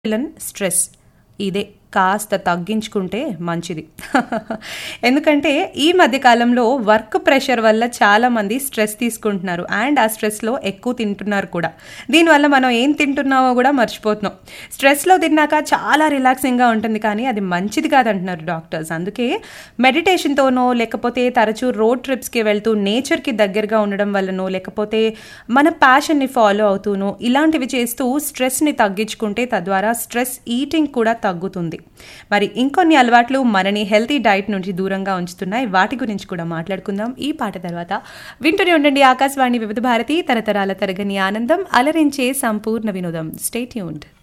villain stress ఇదే కాస్త తగ్గించుకుంటే మంచిది ఎందుకంటే ఈ మధ్య కాలంలో వర్క్ ప్రెషర్ వల్ల చాలా మంది స్ట్రెస్ తీసుకుంటున్నారు అండ్ ఆ స్ట్రెస్లో ఎక్కువ తింటున్నారు కూడా దీనివల్ల మనం ఏం తింటున్నామో కూడా మర్చిపోతున్నాం స్ట్రెస్లో తిన్నాక చాలా రిలాక్సింగ్గా ఉంటుంది కానీ అది మంచిది కాదంటున్నారు డాక్టర్స్ అందుకే మెడిటేషన్తోనో లేకపోతే తరచూ రోడ్ ట్రిప్స్కి వెళ్తూ నేచర్కి దగ్గరగా ఉండడం వల్లనో లేకపోతే మన ప్యాషన్ని ఫాలో అవుతూనో ఇలాంటివి చేస్తూ స్ట్రెస్ని తగ్గించుకుంటే తద్వారా స్ట్రెస్ ఈటింగ్ కూడా తగ్గుతుంది మరి ఇంకొన్ని అలవాట్లు మనని హెల్తీ డైట్ నుంచి దూరంగా ఉంచుతున్నాయి వాటి గురించి కూడా మాట్లాడుకుందాం ఈ పాట తర్వాత వింటూనే ఉండండి ఆకాశవాణి వివిధ భారతి తరతరాల తరగని ఆనందం అలరించే సంపూర్ణ వినోదం స్టేట్యూన్డ్